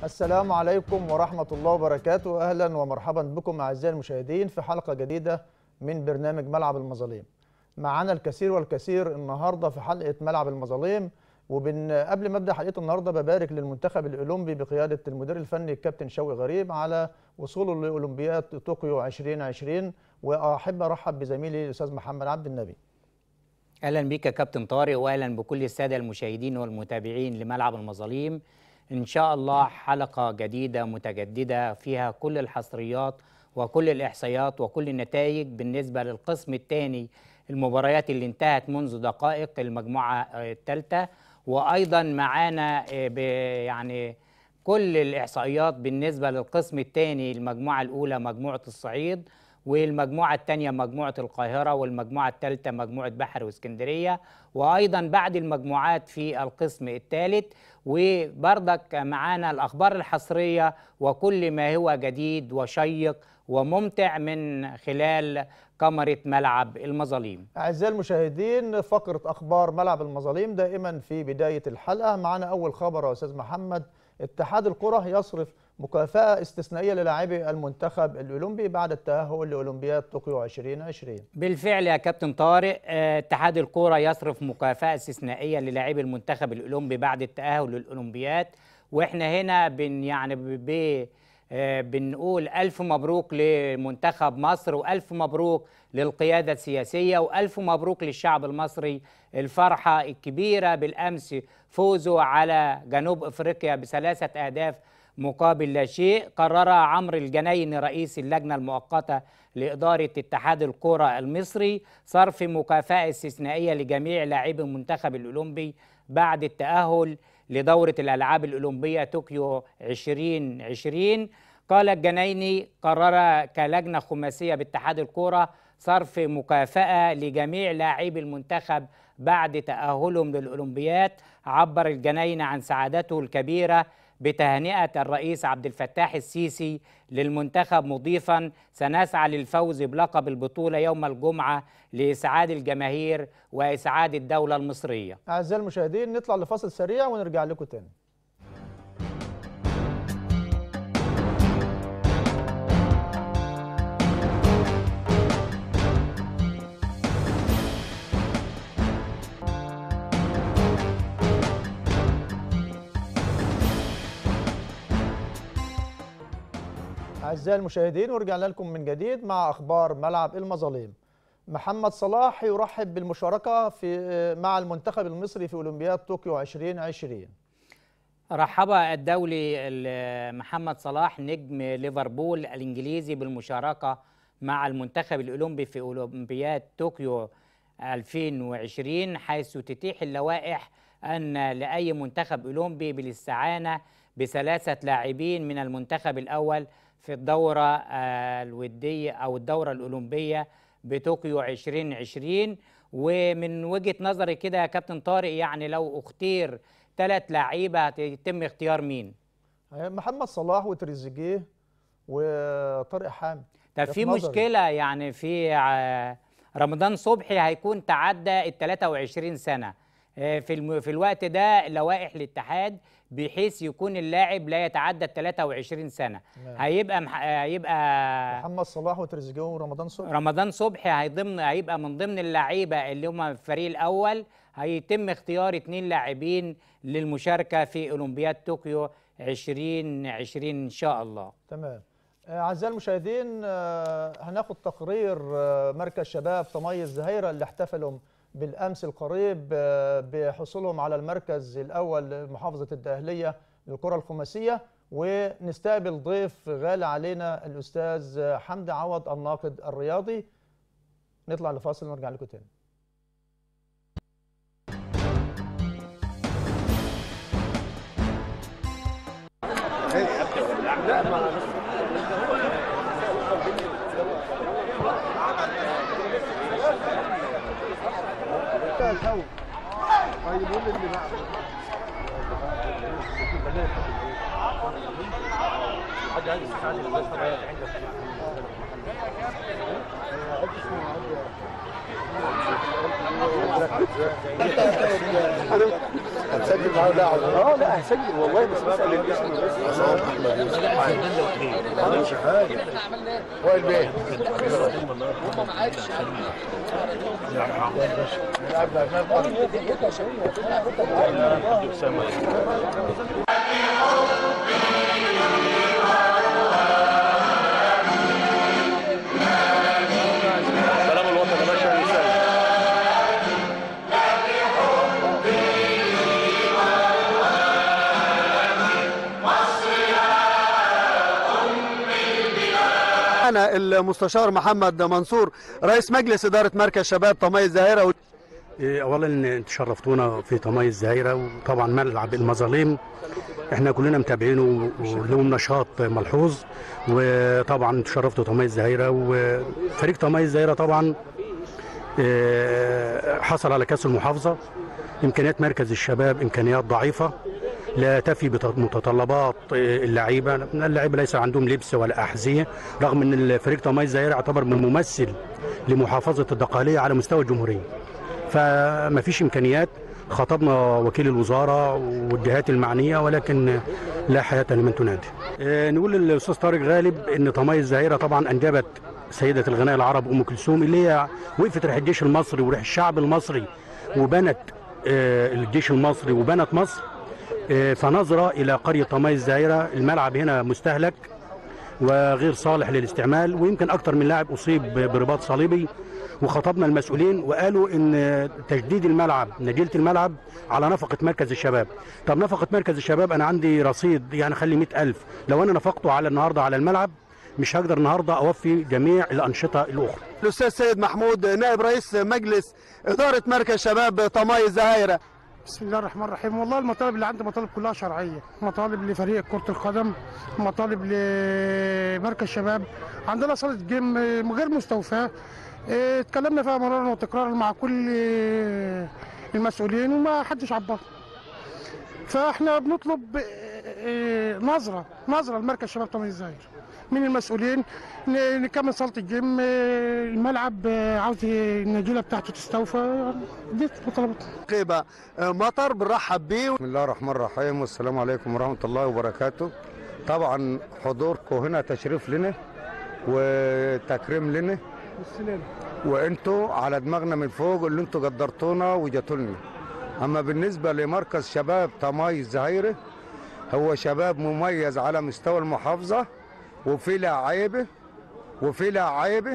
السلام عليكم ورحمة الله وبركاته أهلا ومرحبا بكم أعزائي المشاهدين في حلقة جديدة من برنامج ملعب المظالم معانا الكثير والكثير النهاردة في حلقة ملعب المظالم وبن قبل ما ابدا حلقه النهارده ببارك للمنتخب الاولمبي بقياده المدير الفني الكابتن شوقي غريب على وصوله لاولمبياد طوكيو 2020 واحب ارحب بزميلي الاستاذ محمد عبد النبي اهلا بك يا كابتن طارق واهلا بكل الساده المشاهدين والمتابعين لملعب المظالم ان شاء الله حلقه جديده متجدده فيها كل الحصريات وكل الاحصائيات وكل النتائج بالنسبه للقسم الثاني المباريات اللي انتهت منذ دقائق المجموعه الثالثه وايضا معانا يعني كل الاحصائيات بالنسبه للقسم الثاني المجموعه الاولى مجموعه الصعيد والمجموعه الثانيه مجموعه القاهره والمجموعه الثالثه مجموعه بحر واسكندريه وايضا بعد المجموعات في القسم الثالث وبرضك معانا الاخبار الحصريه وكل ما هو جديد وشيق وممتع من خلال كاميرا ملعب المظالم أعزائي المشاهدين فقرة أخبار ملعب المظالم دائما في بداية الحلقة معنا أول خبر يا أستاذ محمد اتحاد الكرة يصرف مكافأة استثنائية للاعبي المنتخب الأولمبي بعد التأهل لأولمبياد طوكيو 2020 بالفعل يا كابتن طارق اتحاد الكرة يصرف مكافأة استثنائية للاعبي المنتخب الأولمبي بعد التأهل للأولمبياد واحنا هنا بن يعني ب بنقول ألف مبروك لمنتخب مصر وألف مبروك للقيادة السياسية وألف مبروك للشعب المصري الفرحة الكبيرة بالأمس فوزوا على جنوب أفريقيا بثلاثة أهداف مقابل لا شيء قرر عمرو الجنايني رئيس اللجنة المؤقتة لإدارة اتحاد الكرة المصري صرف مكافأة استثنائية لجميع لاعبي المنتخب الأولمبي بعد التأهل لدورة الألعاب الأولمبية طوكيو 2020 قال الجنايني قرر كلجنة خماسية باتحاد الكرة صرف مكافأة لجميع لاعبي المنتخب بعد تأهلهم للأولمبيات عبر الجنايني عن سعادته الكبيرة بتهنئة الرئيس عبد الفتاح السيسي للمنتخب مضيفا سنسعى للفوز بلقب البطولة يوم الجمعة لإسعاد الجماهير وإسعاد الدولة المصرية أعزائي المشاهدين نطلع لفاصل سريع ونرجع لكم تاني أعزائي المشاهدين ورجعنا لكم من جديد مع أخبار ملعب المظالم محمد صلاح يرحب بالمشاركة في مع المنتخب المصري في أولمبياد طوكيو 2020 رحب الدولي محمد صلاح نجم ليفربول الإنجليزي بالمشاركة مع المنتخب الأولمبي في أولمبياد طوكيو 2020 حيث تتيح اللوائح أن لأي منتخب أولمبي بالاستعانة بثلاثة لاعبين من المنتخب الأول في الدورة الودية أو الدورة الأولمبية بطوكيو 2020 ومن وجهة نظري كده يا كابتن طارق يعني لو اختير ثلاث لعيبة هيتم اختيار مين؟ محمد صلاح وتريزيجيه وطارق حامد طب في مشكلة يعني في رمضان صبحي هيكون تعدى ال 23 سنة في الم... في الوقت ده لوائح الاتحاد بحيث يكون اللاعب لا يتعدى ال 23 سنه نعم. هيبقى مح... هيبقى محمد صلاح وتريزيجيه ورمضان صبحي رمضان صبحي هيضمن هيبقى من ضمن اللعيبه اللي هم في الفريق الاول هيتم اختيار اثنين لاعبين للمشاركه في اولمبياد طوكيو 2020 ان شاء الله تمام اعزائي المشاهدين هناخد تقرير مركز شباب تميز زهيره اللي احتفلوا بالامس القريب بحصولهم على المركز الاول لمحافظه الدقهليه للكره الخماسيه ونستقبل ضيف غالي علينا الاستاذ حمدي عوض الناقد الرياضي نطلع لفاصل ونرجع لكم تاني الهوا طيب قول اللي بقى حد عايز يستعجل بس عندك هتسجل معاه لا اه لا هسجل والله بس بسال الاسم بس عصام احمد يوسف ما عملش حاجه وائل بيه سلام الوطن يا باشا رسالة. أنا المستشار محمد منصور رئيس مجلس إدارة مركز شباب طمي الزاهرة إيه، اولا شرفتونا في طماي الزهيره وطبعا ملعب المظالم احنا كلنا متابعينه ولهم نشاط ملحوظ وطبعا شرفتوا طماي الزهيره وفريق طماي الزهيره طبعا إيه، حصل على كاس المحافظه امكانيات مركز الشباب امكانيات ضعيفه لا تفي بمتطلبات اللعيبه اللعيبه ليس عندهم لبس ولا احذيه رغم ان الفريق طماي الزهيره يعتبر ممثل لمحافظه الدقهليه على مستوى الجمهوريه فما فيش امكانيات خاطبنا وكيل الوزاره والجهات المعنيه ولكن لا حياه لمن تنادي. آه، نقول للاستاذ طارق غالب ان طماي الزهيره طبعا انجبت سيده الغناء العرب ام كلثوم اللي هي وقفت ريح الجيش المصري وريح الشعب المصري وبنت آه، الجيش المصري وبنت مصر آه، فنظره الى قريه طماي الزهيره الملعب هنا مستهلك وغير صالح للاستعمال ويمكن اكتر من لاعب اصيب برباط صليبي وخطبنا المسؤولين وقالوا ان تجديد الملعب نجيله الملعب على نفقه مركز الشباب طب نفقه مركز الشباب انا عندي رصيد يعني خلي 100000 لو انا نفقته على النهارده على الملعب مش هقدر النهارده اوفي جميع الانشطه الاخرى الأستاذ سيد محمود نائب رئيس مجلس إدارة مركز شباب طمي الزهايرة بسم الله الرحمن الرحيم والله المطالب اللي عندي مطالب كلها شرعيه مطالب لفريق كره القدم مطالب لمركز شباب عندنا صاله جيم غير مستوفاه إيه، اتكلمنا فيها مرارا وتكرارا مع كل المسؤولين وما حدش عبر فاحنا بنطلب إيه، نظره نظره لمركز شباب طمي الزاهر من المسؤولين ن- نكمل صاله الجيم إيه، الملعب إيه، عاوز النجيله بتاعته تستوفى دي مطالبات قيبة مطر بنرحب بيه بسم الله الرحمن الرحيم والسلام عليكم ورحمة الله وبركاته طبعا حضوركم هنا تشريف لنا وتكريم لنا وانتوا على دماغنا من فوق اللي انتوا قدرتونا وجاتوا لنا اما بالنسبة لمركز شباب طماي الزهيرة هو شباب مميز على مستوى المحافظة وفي لعيبة وفي لعيبة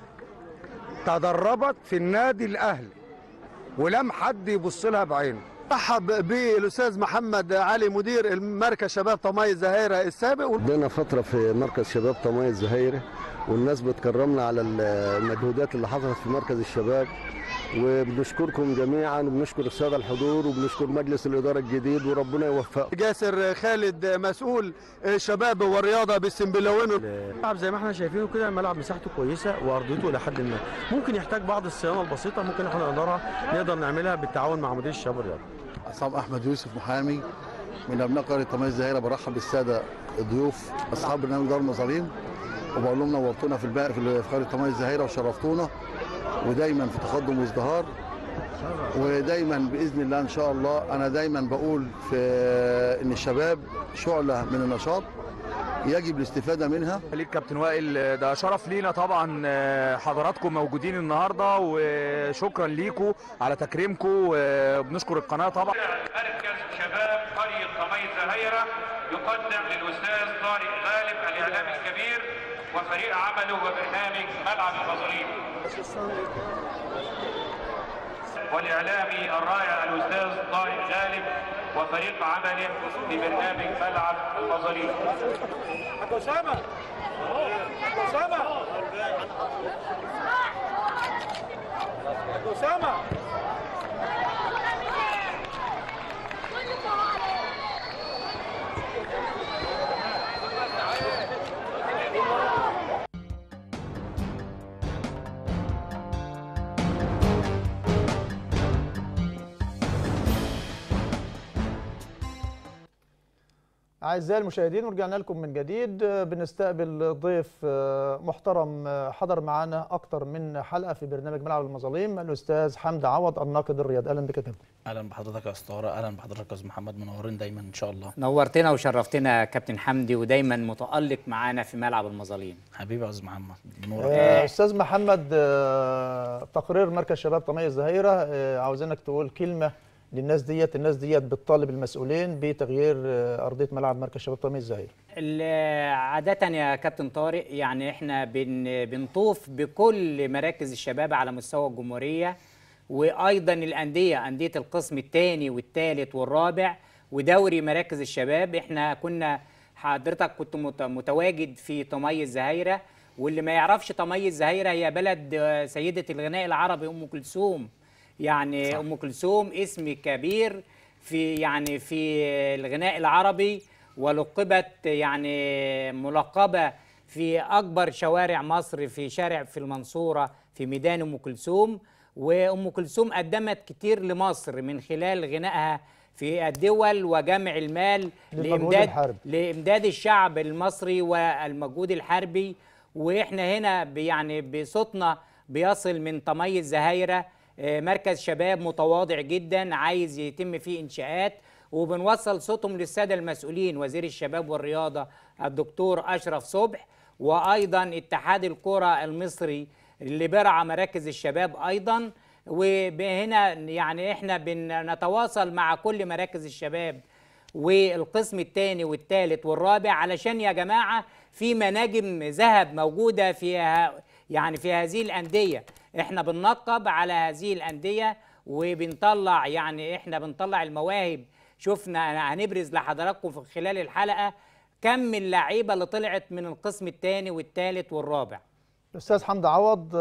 تدربت في النادي الاهلي ولم حد يبص لها بعينه رحب بالأستاذ محمد علي مدير مركز شباب طمي الزهايرة السابق قضينا فترة في مركز شباب طماي الزهيرة والناس بتكرمنا على المجهودات اللي حصلت في مركز الشباب وبنشكركم جميعا وبنشكر السادة الحضور وبنشكر مجلس الإدارة الجديد وربنا يوفقكم جاسر خالد مسؤول الشباب والرياضة بالسنبلاوين الملعب زي ما احنا شايفينه كده الملعب مساحته كويسه وارضيته الى حد ما ممكن يحتاج بعض الصيانه البسيطه ممكن احنا نقدرها نقدر نعملها بالتعاون مع مدير الشباب الرياضي عصام احمد يوسف محامي من ابناء قريه طماي الزهيره برحب بالساده الضيوف اصحاب برنامج دار المظالم وبقول لهم نورتونا في الباقي في قريه طماي الزهيره وشرفتونا ودايما في تقدم وازدهار ودايما باذن الله ان شاء الله انا دايما بقول في ان الشباب شعله من النشاط يجب الاستفاده منها ليك كابتن وائل ده شرف لينا طبعا آه، حضراتكم موجودين النهارده وشكرا ليكم على تكريمكم وبنشكر القناه طبعا مركز شباب قرية طمي الزهيرة يقدم للأستاذ طارق غالب الإعلام الكبير وفريق عمله وبرنامج ملعب المظالم والإعلامي الرائع الأستاذ طارق غالب وفريق عمله ببرنامج ملعب المظالم أسامة أسامة أسامة أعزائي المشاهدين ورجعنا لكم من جديد آه، بنستقبل ضيف آه، محترم آه، حضر معانا أكتر من حلقة في برنامج ملعب المظالم الأستاذ حمد عوض الناقد الرياضي أهلا بك يا كابتن اهلا بحضرتك يا استاذ طارق اهلا بحضرتك يا استاذ محمد منورين دايما ان شاء الله نورتنا وشرفتنا يا كابتن حمدي ودايما متالق معانا في ملعب المظالم حبيبي يا استاذ محمد بنورك آه، استاذ محمد آه، تقرير مركز شباب طمية الزهيرة آه، عاوزينك تقول كلمة للناس ديت الناس ديت بتطالب المسؤولين بتغيير آه، أرضية ملعب مركز شباب طمية الزهيرة ال- عادة يا كابتن طارق يعني احنا بن بنطوف بكل مراكز الشباب على مستوى الجمهورية وايضا الاندية اندية القسم الثاني والثالث والرابع ودوري مراكز الشباب احنا كنا حضرتك كنت مت- متواجد في طمي الزهايرة واللي ما يعرفش طمي الزهايرة هي بلد آه، سيدة الغناء العربي ام كلثوم يعني ام كلثوم اسم كبير في يعني في الغناء العربي ولقبت يعني ملقبه في اكبر شوارع مصر في شارع في المنصوره في ميدان ام كلثوم وام كلثوم قدمت كتير لمصر من خلال غنائها في الدول وجمع المال للمجهود لامداد الحربي. لامداد الشعب المصري والمجهود الحربي واحنا هنا ب- يعني بصوتنا بيصل من طمي الزهايره آه، مركز شباب متواضع جدا عايز يتم فيه انشاءات وبنوصل صوتهم للساده المسؤولين وزير الشباب والرياضه الدكتور اشرف صبح وايضا اتحاد الكره المصري اللي برعى مراكز الشباب ايضا وهنا يعني احنا بنتواصل مع كل مراكز الشباب والقسم الثاني والثالث والرابع علشان يا جماعه في مناجم ذهب موجوده فيها يعني في هذه الانديه احنا بننقب على هذه الانديه وبنطلع يعني احنا بنطلع المواهب شفنا هنبرز لحضراتكم في خلال الحلقه كم اللعيبه اللي طلعت من القسم الثاني والثالث والرابع الأستاذ حمد عوض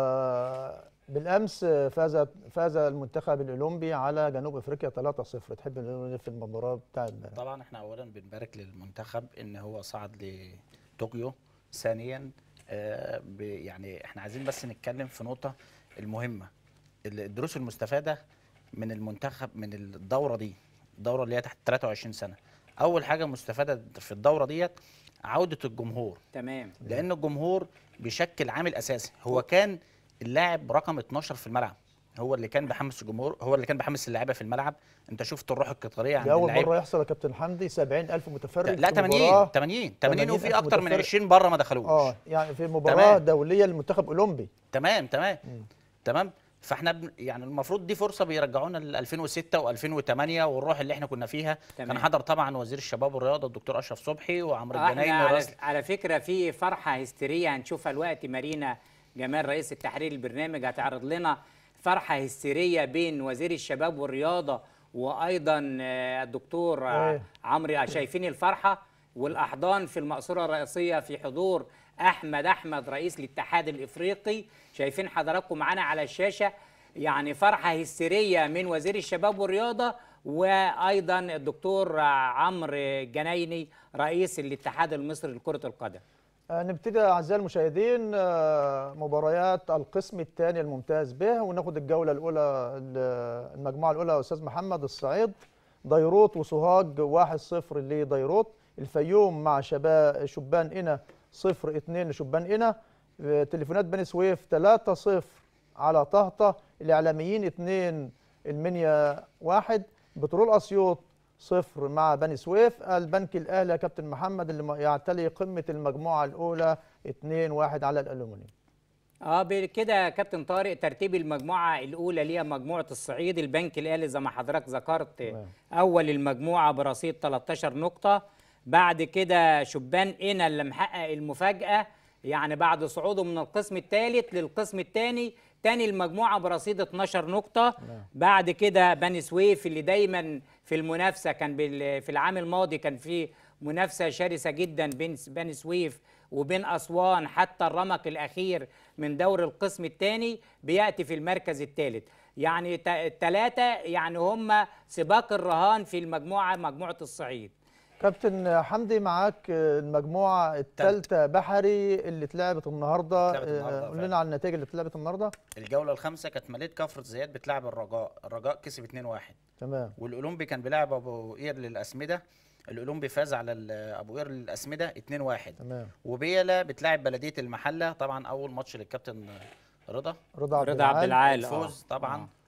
آه، بالأمس آه، فاز فاز المنتخب الأولمبي على جنوب أفريقيا 3-0 تحب نقول إيه في المباراة بتاعت امبارح؟ طبعا احنا اولا بنبارك للمنتخب ان هو صعد لطوكيو ثانيا آه، ب- يعني احنا عايزين بس نتكلم في نقطه المهمه ال- الدروس المستفاده من المنتخب من الدوره دي الدوره اللي هي تحت 23 سنه اول حاجه مستفاده في الدوره ديت عوده الجمهور تمام لان الجمهور بيشكل عامل اساسي هو كان اللاعب رقم 12 في الملعب هو اللي كان بيحمس الجمهور هو اللي كان بيحمس اللعيبه في الملعب انت شفت الروح القطريه عند دي أول اللعيبه مرة يحصل يا كابتن حمدي 70000 متفرج لا في 80 مباراة 80 80 وفي 80,000 اكتر من متفرج. 20 بره ما دخلوش اه يعني في مباراة تمام. دولية لمنتخب أولمبي تمام تمام تمام فاحنا بن يعني المفروض دي فرصه بيرجعونا ل 2006 و2008 والروح اللي احنا كنا فيها تمام. كان حضر طبعا وزير الشباب والرياضه الدكتور اشرف صبحي وعمرو آه، الجنايني احنا على, رئيس على فكره في فرحه هستيريه هنشوفها الوقت مارينا جمال رئيس التحرير البرنامج هتعرض لنا فرحه هستيريه بين وزير الشباب والرياضه وايضا آه، الدكتور آه، أيوة. عمرو شايفين الفرحه والاحضان في المقصوره الرئيسيه في حضور احمد احمد رئيس الاتحاد الافريقي شايفين حضراتكم معانا على الشاشه يعني فرحه هستيريه من وزير الشباب والرياضه وايضا الدكتور عمرو الجنايني رئيس الاتحاد المصري لكره القدم آه، نبتدي أعزائي المشاهدين آه، مباريات القسم الثاني الممتاز به وناخد الجولة الأولى ال- المجموعة الأولى أستاذ محمد الصعيد ديروت وسوهاج 1-0 لديروت الفيوم مع شباب شبان إنا 0-2 لشبان إنا آه، تليفونات بني سويف 3-0 على طهطة الإعلاميين 2 المنيا 1 بترول أسيوط صفر مع بني سويف البنك الاهلي يا كابتن محمد اللي م- يعتلي قمه المجموعه الاولى 2 1 على الالومنيوم اه بكده يا كابتن طارق ترتيب المجموعه الاولى اللي هي مجموعه الصعيد البنك الاهلي زي ما حضرتك ذكرت اول المجموعه برصيد 13 نقطه بعد كده شبان انا اللي محقق المفاجاه يعني بعد صعوده من القسم الثالث للقسم الثاني تاني المجموعه برصيد 12 نقطه بعد كده بني سويف اللي دايما في المنافسه كان بال- في العام الماضي كان في منافسه شرسه جدا بين س- بني سويف وبين اسوان حتى الرمق الاخير من دور القسم الثاني بياتي في المركز الثالث يعني الثلاثه يعني هم سباق الرهان في المجموعه مجموعه الصعيد كابتن حمدي معاك المجموعه الثالثه بحري اللي اتلعبت النهارده اتلعبت النهاردة آه، قول فعلا. لنا على النتائج اللي اتلعبت النهارده الجوله الخامسه كانت ماليه كفر زياد بتلعب الرجاء الرجاء كسب 2-1 تمام والاولمبي كان بيلعب ابو قير للاسمده الاولمبي فاز على ال- ابو قير للاسمده 2-1 تمام وبيلا بتلعب بلديه المحله طبعا اول ماتش للكابتن رضا رضا عبد رضا عبد العال، الفوز آه. طبعا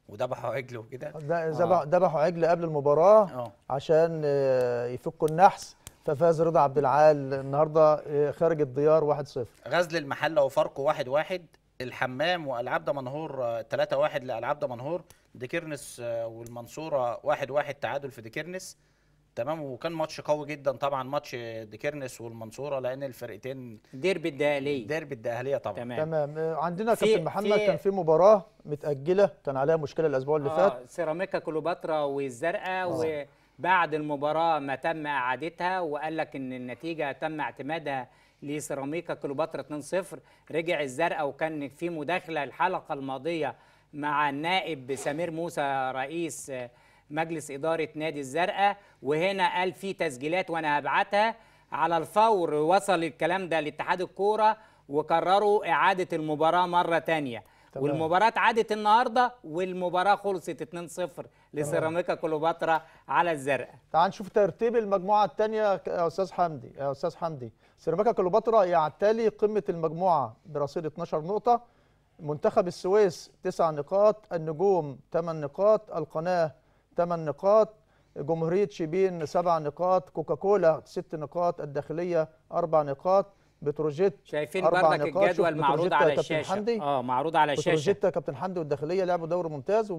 وذبحوا عجل وكده ده ذبح- ذبحوا عجل قبل المباراه اه عشان آه، يفكوا النحس ففاز رضا عبد العال النهارده آه، خارج الديار 1-0 غزل المحله وفاركو واحد واحد الحمام والعاب دمنهور 3 واحد لالعاب دمنهور ديكيرنس آه، والمنصوره واحد واحد تعادل في ديكيرنس تمام وكان ماتش قوي جدا طبعا ماتش ديكيرنس والمنصوره لان الفرقتين ديربي الدقهليه ديربي الدقهليه طبعا تمام آه، عندنا في- كابتن محمد في- كان في مباراه متاجله كان عليها مشكله الاسبوع اللي فات آه سيراميكا كليوباترا والزرقاء آه. وبعد المباراه ما تم اعادتها وقال لك ان النتيجه تم اعتمادها لسيراميكا كليوباترا 2-0 رجع الزرقاء وكان في مداخله الحلقه الماضيه مع النائب سمير موسى رئيس آه، مجلس اداره نادي الزرقاء وهنا قال في تسجيلات وانا هبعتها على الفور وصل الكلام ده لاتحاد الكوره وقرروا اعاده المباراه مره تانية تمام. والمباراه عادت النهارده والمباراه خلصت 2-0 لسيراميكا كليوباترا على الزرقاء تعال نشوف ترتيب المجموعه الثانيه يا استاذ حمدي يا استاذ حمدي سيراميكا كليوباترا يعتلي قمه المجموعه برصيد 12 نقطه منتخب السويس 9 نقاط النجوم 8 نقاط القناه 8 نقاط جمهوريه شبين 7 نقاط كوكاكولا 6 نقاط الداخليه 4 نقاط بتروجيت شايفين أربع بردك نقاط. شوف الجدول معروض بتروجيت على يا كابتن الشاشه حمدي. اه معروض على الشاشه بتروجيت يا كابتن حمدي والداخليه لعبوا دوري ممتاز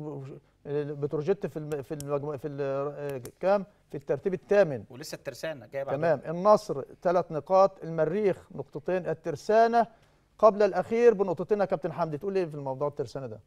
وبتروجيت في الم... في المجموعه في ال- كام في الترتيب الثامن ولسه الترسانه جايه بعد تمام النصر ثلاث نقاط المريخ نقطتين الترسانه قبل الاخير بنقطتين يا كابتن حمدي تقول ايه في الموضوع الترسانه ده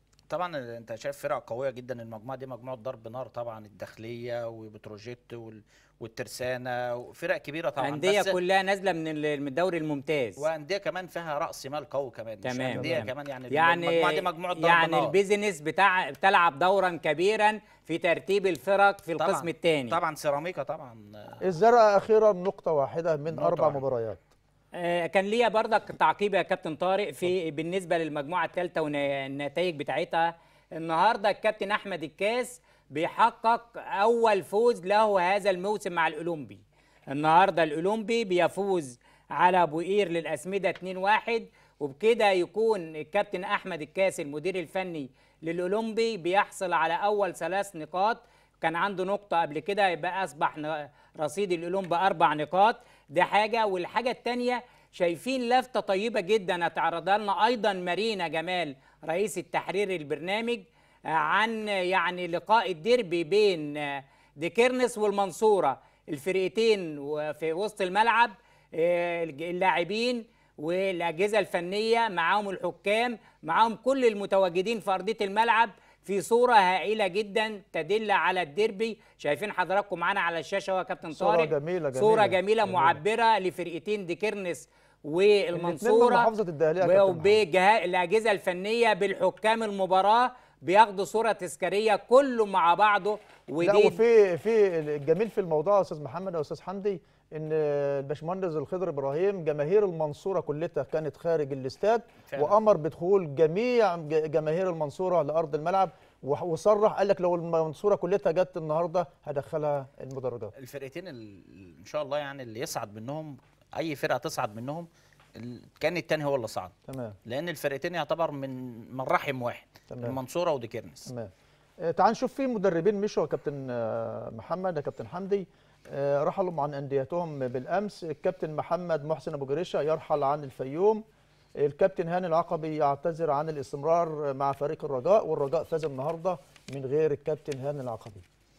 طبعا انت شايف فرق قويه جدا المجموعه دي مجموعه ضرب نار طبعا الداخليه وبتروجيت وال... والترسانه وفرق كبيره طبعا انديه بس- كلها نازله من ال- من الدوري الممتاز وانديه كمان فيها راس مال قوي كمان مش تمام انديه تمام. كمان يعني, يعني المجموعه دي مجموعه ضرب يعني نار البيزنس بتاع بتلعب دورا كبيرا في ترتيب الفرق في طبعاً. القسم الثاني طبعا سيراميكا طبعا الزرقاء اخيرا نقطه واحده من نقطة اربع واحدة. مباريات آه، كان ليا برضك تعقيب يا كابتن طارق في بالنسبه للمجموعه الثالثه والنتائج بتاعتها النهارده الكابتن احمد الكاس بيحقق اول فوز له هذا الموسم مع الاولمبي النهارده الاولمبي بيفوز على ابو قير للاسمده 2-1 وبكده يكون الكابتن احمد الكاس المدير الفني للاولمبي بيحصل على اول ثلاث نقاط كان عنده نقطة قبل كده يبقى أصبح ن- رصيد الأولمبي أربع نقاط ده حاجة والحاجة التانية شايفين لفتة طيبة جدا هتعرضها لنا أيضا مارينا جمال رئيس التحرير البرنامج آه، عن يعني لقاء الديربي بين آه، ديكيرنس والمنصورة الفرقتين وفي وسط الملعب آه، اللاعبين والاجهزه الفنيه معاهم الحكام معاهم كل المتواجدين في ارضيه الملعب في صوره هائله جدا تدل على الديربي شايفين حضراتكم معانا على الشاشه هو كابتن صورة طارق جميلة صوره جميلة، جميله, جميلة. معبره لفرقتين ديكيرنس الاتنين من والمنصوره محافظه الدهليه يا كابتن محمد. وبالاجهزه الفنيه بالحكام المباراه بياخدوا صوره تذكاريه كله مع بعضه لا ودي وفي في الجميل في الموضوع يا استاذ محمد يا استاذ حمدي ان الباشمهندس الخضر ابراهيم جماهير المنصوره كلها كانت خارج الاستاد فعلا. وامر بدخول جميع ج- جماهير المنصوره لارض الملعب وح- وصرح قال لك لو المنصوره كلها جت النهارده هدخلها المدرجات الفرقتين ال- ان شاء الله يعني اللي يصعد منهم اي فرقه تصعد منهم ال- كان التاني هو اللي صعد تمام لان الفرقتين يعتبر من من رحم واحد تمام. المنصوره وديكيرنس تمام آه، تعال نشوف في مدربين مشوا يا كابتن آه، محمد يا كابتن حمدي آه، رحلوا عن انديتهم بالامس الكابتن محمد محسن ابو جريشه يرحل عن الفيوم الكابتن هاني العقبي يعتذر عن الاستمرار مع فريق الرجاء والرجاء فاز النهارده من غير الكابتن هاني العقبي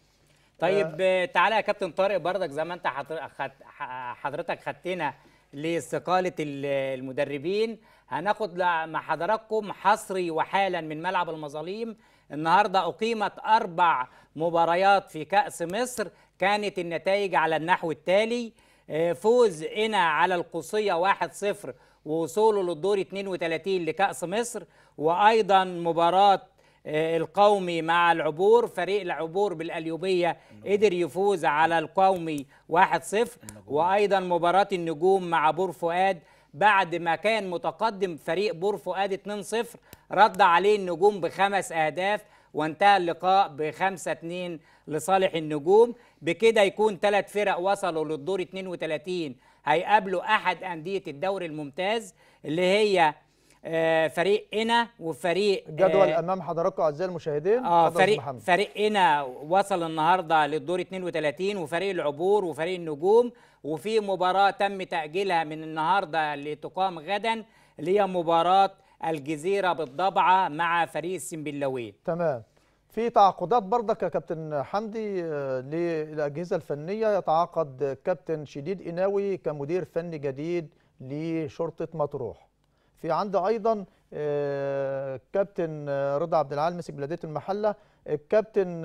طيب آه. تعالى يا كابتن طارق بردك زي ما انت حضر- خد- ح- حضرتك خدتنا لاستقالة ال- المدربين هناخد ل- مع حضراتكم حصري وحالا من ملعب المظاليم النهارده أقيمت أربع مباريات في كأس مصر كانت النتائج على النحو التالي آه، فوز إنا على القصية 1-0 ووصوله للدور 32 لكأس مصر وأيضا مباراة آه، القومي مع العبور فريق العبور بالأليوبية قدر يفوز على القومي 1-0 وأيضا مباراة النجوم مع بور فؤاد بعد ما كان متقدم فريق بور فؤاد 2-0 رد عليه النجوم بخمس أهداف وانتهى اللقاء بخمسة اتنين لصالح النجوم بكده يكون ثلاث فرق وصلوا للدور 32 هيقابلوا أحد أندية الدوري الممتاز اللي هي آه، فريق إنا وفريق الجدول آه، امام حضراتكم اعزائي المشاهدين اه اتفضل يا فريق محمد. فريق إنا وصل النهارده للدور 32 وفريق العبور وفريق النجوم وفي مباراة تم تأجيلها من النهارده لتقام غدا اللي هي مباراة الجزيرة بالضبعة مع فريق السنبلاوين تمام في تعاقدات برضك يا كابتن حمدي آه، للاجهزه الفنيه يتعاقد كابتن شديد قناوي كمدير فني جديد لشرطه مطروح في عندي ايضا آه، كابتن آه، رضا عبد العال مسك بلديه المحله الكابتن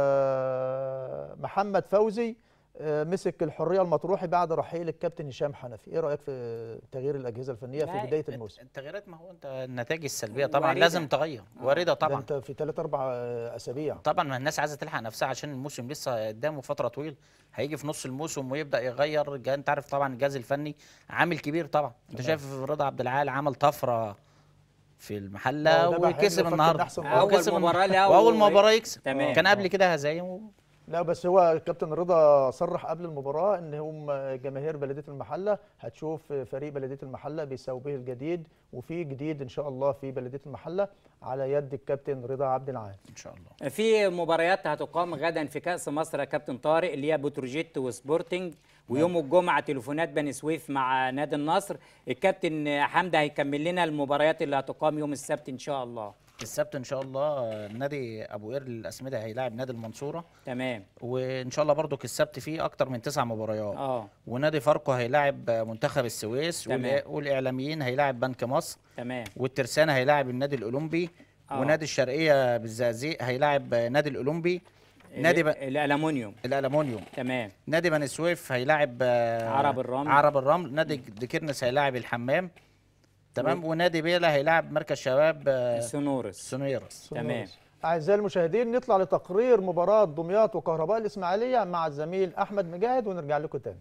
آه، محمد فوزي آه، مسك الحريه المطروحي بعد رحيل الكابتن هشام حنفي ايه رايك في تغيير الاجهزه الفنيه في لا، بدايه الموسم التغييرات ما هو انت النتائج السلبيه طبعا واردة. لازم تغير وارده ده طبعا انت في ثلاث اربع آه، اسابيع طبعا ما الناس عايزه تلحق نفسها عشان الموسم لسه قدامه فتره طويله هيجي في نص الموسم ويبدا يغير جا- انت عارف طبعا الجهاز الفني عامل كبير طبعا انت تمام. شايف رضا عبد العال عمل طفره في هو المحله ده بقى وكسب هيجي النهارده أحسن أول وكسب مباراة النهاردة. له واول و- مباراه يكسب تمام. كان قبل كده هزايم و... لا بس هو كابتن رضا صرح قبل المباراة ان هم جماهير بلدية المحلة هتشوف فريق بلدية المحلة بيساوي به الجديد وفي جديد ان شاء الله في بلدية المحلة على يد الكابتن رضا عبد العال ان شاء الله في مباريات هتقام غدا في كأس مصر يا كابتن طارق اللي هي بتروجيت وسبورتنج ويوم الجمعة تليفونات بني سويف مع نادي النصر الكابتن حمدي هيكمل لنا المباريات اللي هتقام يوم السبت إن شاء الله السبت ان شاء الله نادي ابو قير للاسمده هيلاعب نادي المنصوره تمام وان شاء الله برضو السبت فيه اكتر من تسع مباريات اه ونادي فاركو هيلاعب منتخب السويس تمام. والإع- والاعلاميين هيلاعب بنك مصر تمام والترسانة هيلاعب النادي الأولمبي آه. ونادي الشرقية بالزقازيق هيلاعب نادي الأولمبي نادي ب... الألمونيوم الألمونيوم تمام نادي بني سويف هيلاعب آه، عرب الرمل. عرب الرمل نادي ديكيرنس هيلاعب الحمام تمام ونادي بيلا هيلاعب مركز شباب آه، سونورس سونيرس تمام اعزائي المشاهدين نطلع لتقرير مباراة دمياط وكهرباء الاسماعيلية مع الزميل احمد مجاهد ونرجع لكم تاني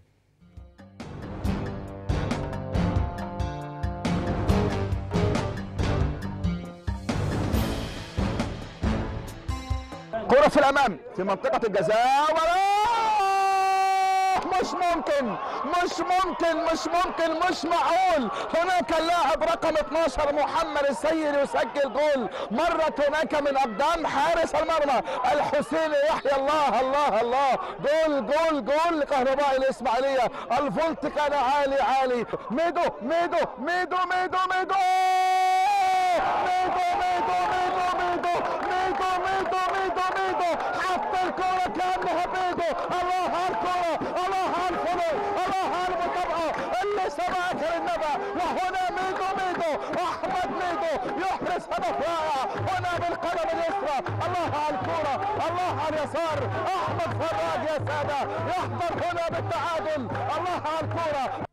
كرة في الأمام في منطقة الجزاء ولا مش ممكن مش ممكن مش ممكن مش معقول هناك اللاعب رقم 12 محمد السيد يسجل جول مرت هناك من قدام حارس المرمى الحسيني يحيى الله الله الله جول جول جول لكهرباء الإسماعيلية الفولت كان عالي عالي ميدو ميدو ميدو ميدو ميدو ميدو ميدو ميدو ميدو ميدو ميدو ميدو ميدو حتى الكرة كأنها ميدو الله على الكرة الله على الفضل الله على المتابعة اللي سبقت النبأ وهنا ميدو ميدو أحمد ميدو يحرز هدف رائع هنا بالقدم اليسرى الله على الكرة الله على اليسار أحمد فراج يا سادة يحضر هنا بالتعادل الله على الكرة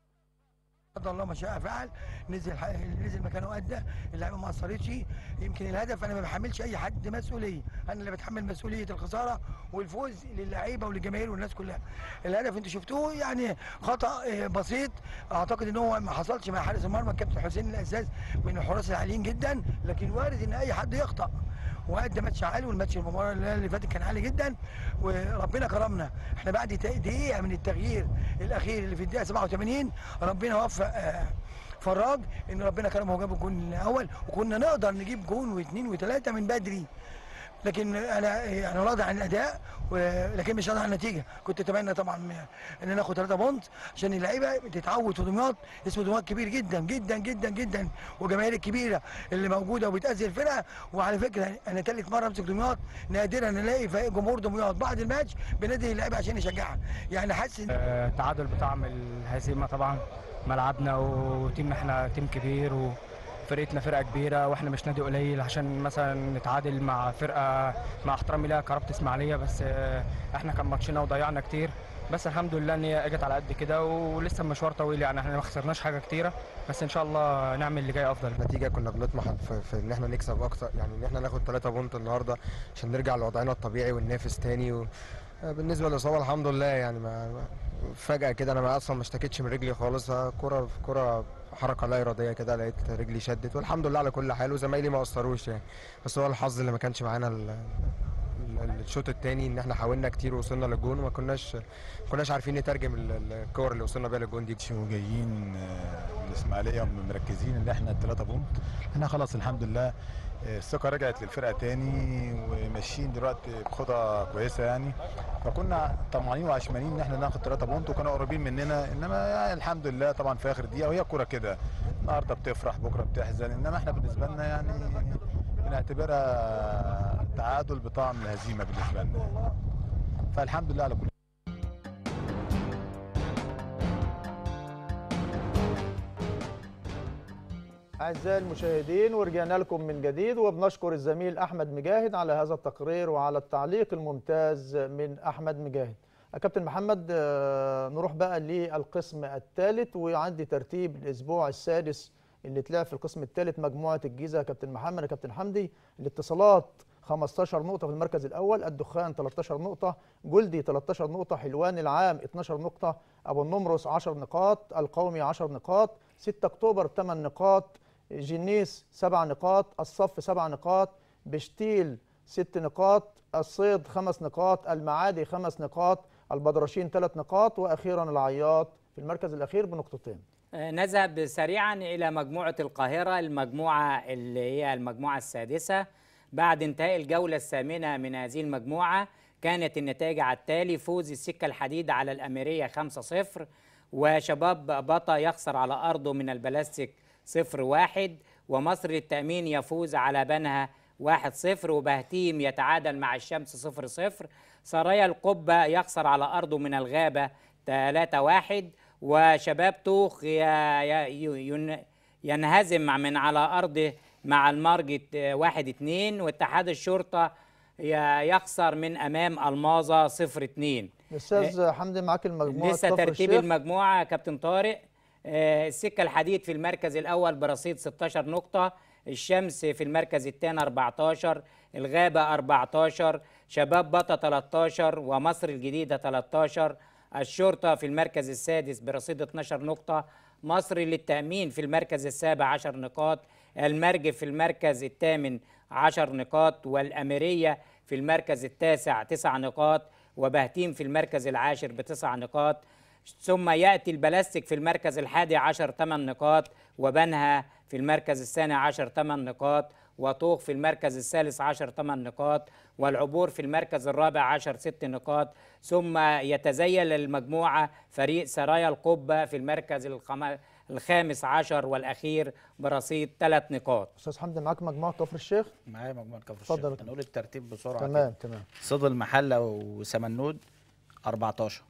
قدر الله ما شاء فعل نزل ح- نزل مكانه ادى اللعيبه ما قصرتش يمكن الهدف انا ما بحملش اي حد مسؤوليه انا اللي بتحمل مسؤوليه الخساره والفوز للعيبه وللجماهير والناس كلها الهدف انتوا شفتوه يعني خطا آه، بسيط اعتقد ان هو ما حصلش مع حارس المرمى الكابتن حسين الاساس من الحراس العاليين جدا لكن وارد ان اي حد يخطا وادى ماتش عالي والماتش المباراه اللي اللي فاتت كان عالي جدا وربنا كرمنا احنا بعد دقيقة- دقيقه من التغيير الاخير اللي في الدقيقه 87 ربنا وفق آه، فراج ان ربنا كرمه وجاب الجون الاول وكنا نقدر نجيب جون واثنين وثلاثه من بدري لكن انا يعني راضي عن الاداء و- لكن مش راضي عن النتيجه كنت اتمنى طبعا ان ناخد 3 بونت عشان اللعيبه تتعود في دمياط اسم دمياط كبير جدا جدا جدا جدا وجماهير الكبيره اللي موجوده وبتاذي الفرقه وعلى فكره انا ثالث مره امسك دمياط نادرا نلاقي فريق جمهور دمياط بعد الماتش بنادي اللعيبه عشان يشجعها يعني حاسس إن- آه، تعادل بطعم الهزيمه طبعا ملعبنا وتيمنا احنا تيم كبير وفرقتنا فرقه كبيره واحنا مش نادي قليل عشان مثلا نتعادل مع فرقه مع احترامي ليها كرابطه اسماعيليه بس آه، احنا كان ماتشنا وضيعنا كتير بس الحمد لله ان هي اجت على قد كده ولسه المشوار طويل يعني احنا ما خسرناش حاجه كتيره بس ان شاء الله نعمل اللي جاي افضل النتيجه كنا بنطمح في, في ان احنا نكسب اكتر يعني ان احنا ناخد 3 بونت النهارده عشان نرجع لوضعنا الطبيعي وننافس تاني و... بالنسبه للاصابه الحمد لله يعني ما ما- فجاه كده انا ما اصلا ما اشتكيتش من رجلي خالص كره كره حركه لا اراديه كده لقيت رجلي شدت والحمد لله على كل حال وزمايلي ما قصروش يعني بس هو الحظ اللي ما كانش معانا ال- ال- الشوط الثاني ان احنا حاولنا كتير ووصلنا للجون وما كناش ما كناش عارفين نترجم ال- ال- الكور اللي وصلنا بيها للجون دي وجايين آه، الاسماعيليه مركزين ان احنا الثلاثه بونت احنا خلاص الحمد لله آه، الثقه رجعت للفرقه تاني وماشيين دلوقتي بخطى كويسه يعني فكنا طمعانين وعشمانين ان احنا ناخد ثلاثه بونت وكانوا قريبين مننا انما يعني الحمد لله طبعا في اخر دقيقه وهي كوره كده النهارده بتفرح بكره بتحزن انما احنا بالنسبه لنا يعني بنعتبرها تعادل بطعم الهزيمه بالنسبه لنا فالحمد لله على كل أعزائي المشاهدين ورجعنا لكم من جديد وبنشكر الزميل أحمد مجاهد على هذا التقرير وعلى التعليق الممتاز من أحمد مجاهد يا كابتن محمد آه، نروح بقى للقسم الثالث وعندي ترتيب الأسبوع السادس اللي اتلعب في القسم الثالث مجموعة الجيزة يا كابتن محمد يا كابتن حمدي الاتصالات 15 نقطة في المركز الأول الدخان 13 نقطة جلدي 13 نقطة حلوان العام 12 نقطة أبو النمرس 10 نقاط القومي 10 نقاط 6 أكتوبر 8 نقاط جنيس 7 نقاط الصف 7 نقاط بشتيل 6 نقاط الصيد 5 نقاط المعادي 5 نقاط البدرشين 3 نقاط وأخيرا العياط في المركز الأخير بنقطتين آه، نذهب سريعا إلى مجموعة القاهرة المجموعة اللي هي المجموعة السادسة بعد انتهاء الجولة الثامنة من هذه المجموعة كانت النتائج على التالي فوز السكة الحديد على الأميرية 5-0 وشباب بطا يخسر على أرضه من البلاستيك 0-1 ومصر للتأمين يفوز على بنها 1-0 وبهتيم يتعادل مع الشمس 0-0 سرايا القبة يخسر على أرضه من الغابة 3-1 وشباب توخ ي- ي- ين- ينهزم مع- من على أرضه مع المارجت آه، واحد اتنين واتحاد الشرطة ي- يخسر من أمام الماظة صفر اتنين أستاذ حمدي معاك المجموعة لسه كفر ترتيب الشيخ. المجموعة يا كابتن طارق آه، السكة الحديد في المركز الأول برصيد 16 نقطة الشمس في المركز الثاني 14 الغابة 14 شباب بطة 13 ومصر الجديدة 13 الشرطة في المركز السادس برصيد 12 نقطة مصر للتأمين في المركز السابع 10 نقاط المرج في المركز الثامن 10 نقاط والأميرية في المركز التاسع 9 نقاط وبهتيم في المركز العاشر بتسع نقاط ثم يأتي البلاستيك في المركز الحادي عشر ثمان نقاط وبنها في المركز الثاني عشر ثمان نقاط وطوخ في المركز الثالث عشر ثمان نقاط والعبور في المركز الرابع عشر ست نقاط ثم يتزيل المجموعة فريق سرايا القبة في المركز الخم... الخامس عشر والأخير برصيد ثلاث نقاط أستاذ حمدي معاك مجموعة كفر الشيخ معايا مجموعه كفر اتفضل. الشيخ هنقول الترتيب بسرعه تمام كده. تمام صيد المحله وسمنود 14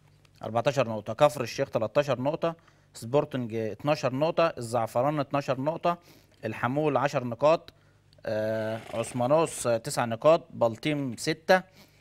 14 نقطه كفر الشيخ 13 نقطه سبورتنج 12 نقطه الزعفران 12 نقطه الحمول 10 نقاط آه عثمانوس 9 نقاط بلطيم 6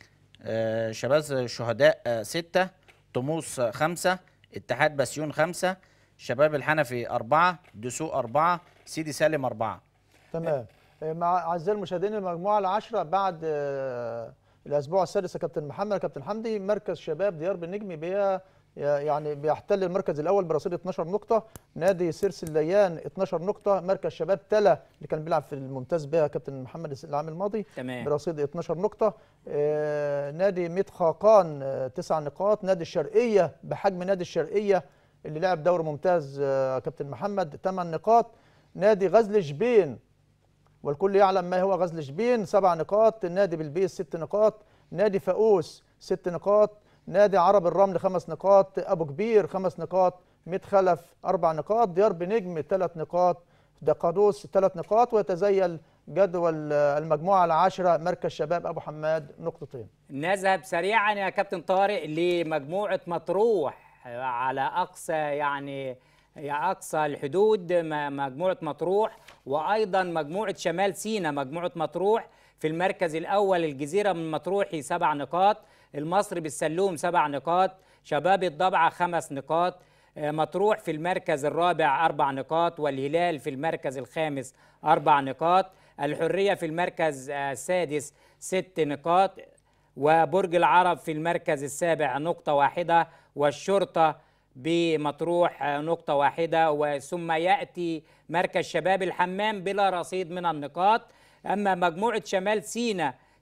آه شباز الشهداء 6 طموس 5 اتحاد بسيون 5 شباب الحنفي 4 دسوق 4 سيدي سالم 4 تمام آه، مع اعزائي المشاهدين المجموعه العاشره بعد آه، الاسبوع السادس يا كابتن محمد يا كابتن حمدي مركز شباب ديار بالنجم بي يعني بيحتل المركز الاول برصيد 12 نقطه نادي سيرس الليان 12 نقطه مركز شباب تلا اللي كان بيلعب في الممتاز بها كابتن محمد العام الماضي تمام. برصيد 12 نقطه آه، نادي ميت خاقان آه، 9 نقاط نادي الشرقيه بحجم نادي الشرقيه اللي لعب دوري ممتاز آه، كابتن محمد 8 نقاط نادي غزل شبين والكل يعلم ما هو غزل شبين سبع نقاط نادي بلبيس ست نقاط نادي فاقوس ست نقاط نادي عرب الرمل خمس نقاط ابو كبير خمس نقاط ميت خلف اربع نقاط ديار بنجم ثلاث نقاط دقادوس ثلاث نقاط ويتزيل جدول آه، المجموعه العاشره مركز شباب ابو حماد نقطتين نذهب سريعا يا كابتن طارق لمجموعة مطروح على أقصى يعني يا أقصى الحدود م- مجموعة مطروح وأيضا مجموعة شمال سينا مجموعة مطروح في المركز الأول الجزيرة من مطروحي سبع نقاط المصري بالسلوم سبع نقاط شباب الضبعة خمس نقاط آه، مطروح في المركز الرابع أربع نقاط والهلال في المركز الخامس أربع نقاط الحرية في المركز آه، السادس ست نقاط وبرج العرب في المركز السابع نقطة واحدة والشرطة بمطروح آه، نقطة واحدة وثم يأتي مركز شباب الحمام بلا رصيد من النقاط أما مجموعة شمال سينا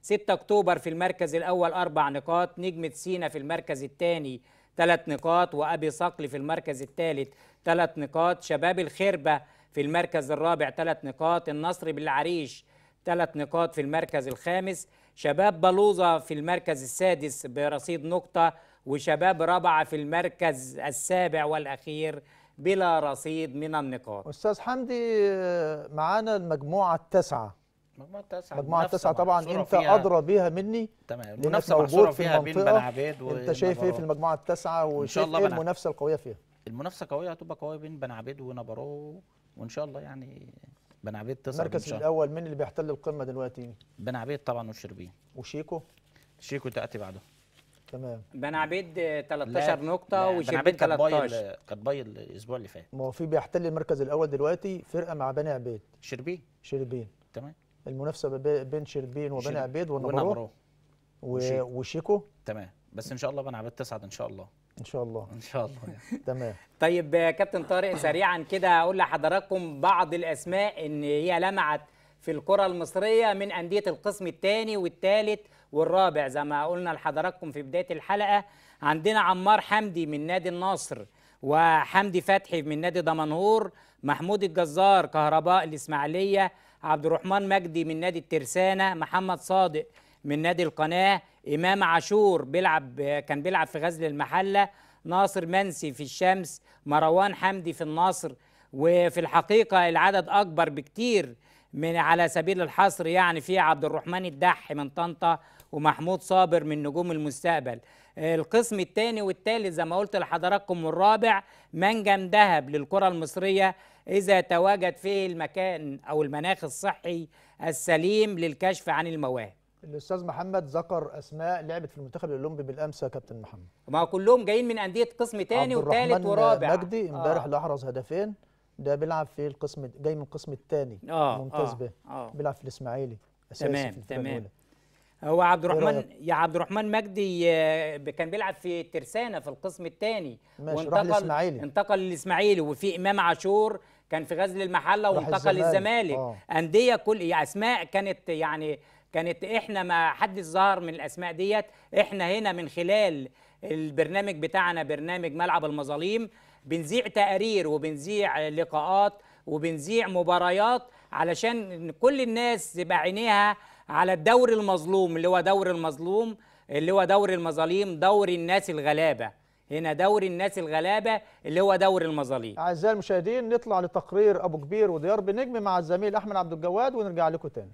6 أكتوبر في المركز الأول أربع نقاط نجمة سينا في المركز الثاني ثلاث نقاط وأبي صقل في المركز الثالث ثلاث نقاط شباب الخربة في المركز الرابع ثلاث نقاط النصر بالعريش ثلاث نقاط في المركز الخامس شباب بلوزة في المركز السادس برصيد نقطة وشباب رابعة في المركز السابع والأخير بلا رصيد من النقاط استاذ حمدي آه، معانا المجموعه التاسعه مجموعة التاسعة المجموعه المنافسة التاسعه طبعا محصورة انت فيها- ادرى بيها مني تمام لانك المنافسة موجود محصورة في فيها بين المنطقه بني عبيد انت شايف ايه في ونبرو. المجموعه التاسعه وإن شاء وشايف الله ايه بنع- المنافسه القويه فيها المنافسة قوية هتبقى قوية بين بني عبيد ونبرو وإن شاء الله يعني بني عبيد تصعد إن المركز شاء الله الاول مين اللي بيحتل القمه دلوقتي بني عبيد طبعا والشربين وشيكو شيكو تأتي بعده تمام بني عبيد آه، لا، 13 نقطة لا، بني وشربين عبيد كانت باي 13 ال- كانت باي الأسبوع اللي فات ما هو في بيحتل المركز الاول دلوقتي فرقه مع بني عبيد شربين شربين تمام المنافسه بي- بين شربين وبني شربين عبيد ونبرو. ونبرو و- وشيكو. وشيكو تمام بس إن شاء الله بني عبيد تصعد إن شاء الله ان شاء الله إن شاء الله يعني. تمام طيب آه، كابتن طارق سريعا كده اقول لحضراتكم بعض الاسماء ان هي لمعت في الكرة المصرية من أندية القسم الثاني والثالث والرابع زي ما قلنا لحضراتكم في بداية الحلقة عندنا عمار حمدي من نادي النصر وحمدي فتحي من نادي دمنهور محمود الجزار كهرباء الإسماعيلية عبد الرحمن مجدي من نادي الترسانة محمد صادق من نادي القناة إمام عاشور بيلعب كان بيلعب في غزل المحلة ناصر منسي في الشمس مروان حمدي في النصر وفي الحقيقة العدد أكبر بكتير من على سبيل الحصر يعني في عبد الرحمن الدح من طنطا ومحمود صابر من نجوم المستقبل القسم الثاني والثالث زي ما قلت لحضراتكم والرابع منجم ذهب للكرة المصرية إذا تواجد فيه المكان أو المناخ الصحي السليم للكشف عن المواهب الاستاذ محمد ذكر اسماء لعبت في المنتخب الاولمبي بالامس يا كابتن محمد ما هو كلهم جايين من أندية قسم تاني عبد وثالث الرحمن ورابع مجدي امبارح آه. اللي احرز هدفين ده بيلعب في القسم جاي من القسم الثاني آه، ممتاز آه، به آه. بيلعب في الاسماعيلي أساسي تمام في الفرقة تمام الأولى. هو عبد إيه الرحمن رأيك؟ يا عبد الرحمن مجدي آه، كان بيلعب في الترسانة في القسم الثاني ماشي، راح الإسماعيلي. انتقل للاسماعيلي وفي امام عاشور كان في غزل المحله راح وانتقل الزمالك. للزمالك آه. انديه كل يعني اسماء كانت يعني كانت احنا ما حدش ظهر من الاسماء ديت احنا هنا من خلال البرنامج بتاعنا برنامج ملعب المظاليم بنذيع تقارير وبنذيع لقاءات وبنذيع مباريات علشان كل الناس تبقى عينيها على الدوري المظلوم اللي هو دوري المظلوم اللي هو دوري المظاليم دوري الناس الغلابه هنا دوري الناس الغلابه اللي هو دوري المظاليم اعزائي المشاهدين نطلع لتقرير ابو كبير وديار بنجم مع الزميل احمد عبد الجواد ونرجع لكم تاني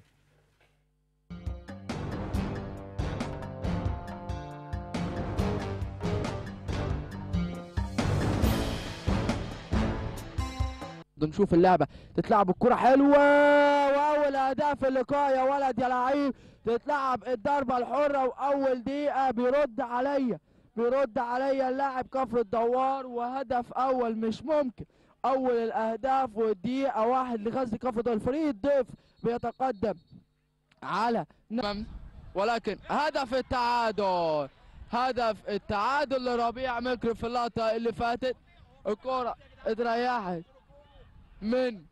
نشوف اللعبه تتلعب الكره حلوه واول اهداف في اللقاء يا ولد يا لعيب تتلعب الضربه الحره واول دقيقه بيرد عليا بيرد عليا اللاعب كفر الدوار وهدف اول مش ممكن اول الاهداف والدقيقه واحد لغزل كفر الدوار الفريق الضيف بيتقدم على نعم ولكن هدف التعادل هدف التعادل لربيع مكر في اللقطه اللي فاتت الكره اتريحت من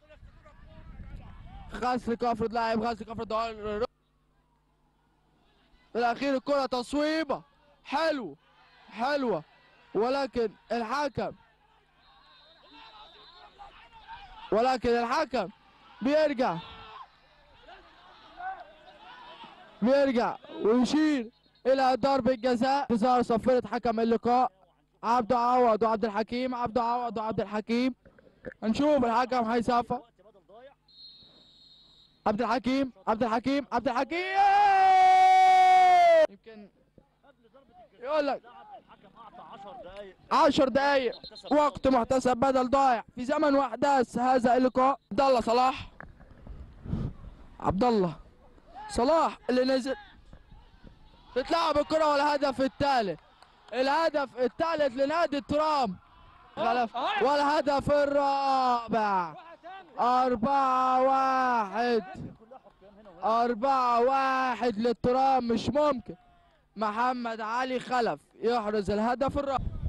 غسل كفر لاعب غسل كفر الدوار في الاخير الكره تصويبه حلو حلوه ولكن الحكم ولكن الحكم بيرجع بيرجع ويشير الى ضربة جزاء تظهر صفرة حكم اللقاء عبد عوض وعبد الحكيم عبد عوض وعبد الحكيم هنشوف الحكم هيصفر عبد الحكيم عبد الحكيم عبد الحكيم يمكن يقول لك 10 دقايق وقت محتسب بدل ضايع في زمن واحداث هذا اللقاء عبد الله صلاح عبد الله صلاح اللي نزل تتلعب الكرة والهدف الثالث الهدف الثالث لنادي الترام غلف والهدف الرابع أربعة واحد أربعة واحد للترام مش ممكن محمد علي خلف يحرز الهدف الرابع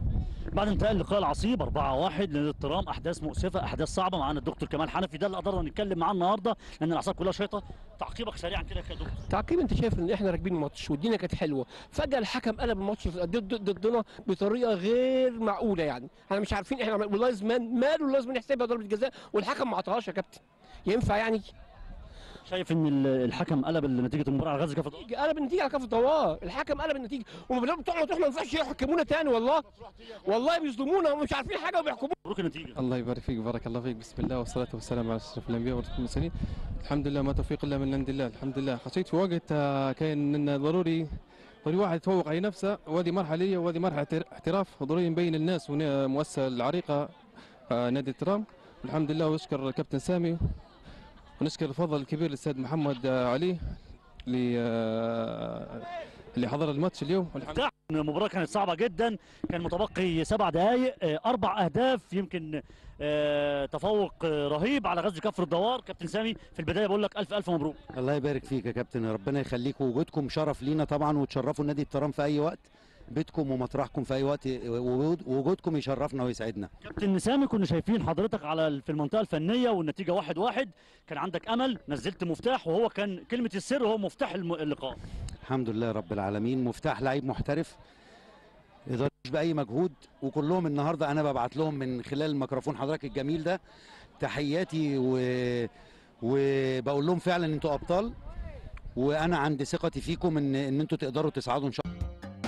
بعد انتهاء اللقاء العصيب 4-1 للاضطرام احداث مؤسفه احداث صعبه معانا الدكتور كمال حنفي ده اللي قدرنا نتكلم معاه النهارده لان الاعصاب كلها شيطه تعقيبك سريعا كده يا دكتور تعقيب انت شايف ان احنا راكبين الماتش والدنيا كانت حلوه فجاه الحكم قلب الماتش ضد ضدنا بطريقه غير معقوله يعني احنا مش عارفين احنا والله زمان ماله والله زمان يحسبها ضربه جزاء والحكم ما عطاهاش يا كابتن ينفع يعني شايف ان ال- الحكم قلب نتيجه المباراه على غزه كفر قلب النتيجه على كف الدوار الحكم قلب النتيجه وما بتوعنا تروح ما ينفعش يحكمونا تاني والله والله بيظلمونا ومش عارفين حاجه وبيحكمونا مبروك النتيجه الله يبارك فيك بارك الله فيك بسم الله والصلاة والسلام على أشرف الأنبياء ورسول المرسلين الحمد لله ما توفيق إلا من عند الله الحمد لله حسيت في وقت آه، كان إنه ضروري ضروري واحد يتفوق على نفسه وهذه مرحلة وهذه مرحلة اعتر- احتراف ضروري نبين للناس ومؤسسة العريقة آه، نادي الترام الحمد لله ونشكر الكابتن سامي ونشكر الفضل الكبير للأستاذ محمد آه، علي اللي آه، اللي حضر الماتش اليوم والحمد صح إن المباراه كانت صعبه جدا كان متبقي سبع دقائق آه، اربع اهداف يمكن آه، تفوق آه، رهيب على غزل كفر الدوار كابتن سامي في البدايه بقول لك الف الف مبروك الله يبارك فيك يا كابتن ربنا يخليكم وجودكم شرف لينا طبعا وتشرفوا نادي الترام في اي وقت بيتكم ومطرحكم في اي وقت وجود- وجودكم يشرفنا ويسعدنا كابتن سامي كنا شايفين حضرتك على ال- في المنطقه الفنيه والنتيجه واحد واحد كان عندك امل نزلت مفتاح وهو كان كلمه السر هو مفتاح الم- اللقاء الحمد لله رب العالمين مفتاح لعيب محترف يقدرش باي مجهود وكلهم النهارده انا ببعت لهم من خلال الميكروفون حضرتك الجميل ده تحياتي و... وبقول لهم فعلا انتوا ابطال وانا عندي ثقتي فيكم ان ان انتوا تقدروا تصعدوا ان شاء الله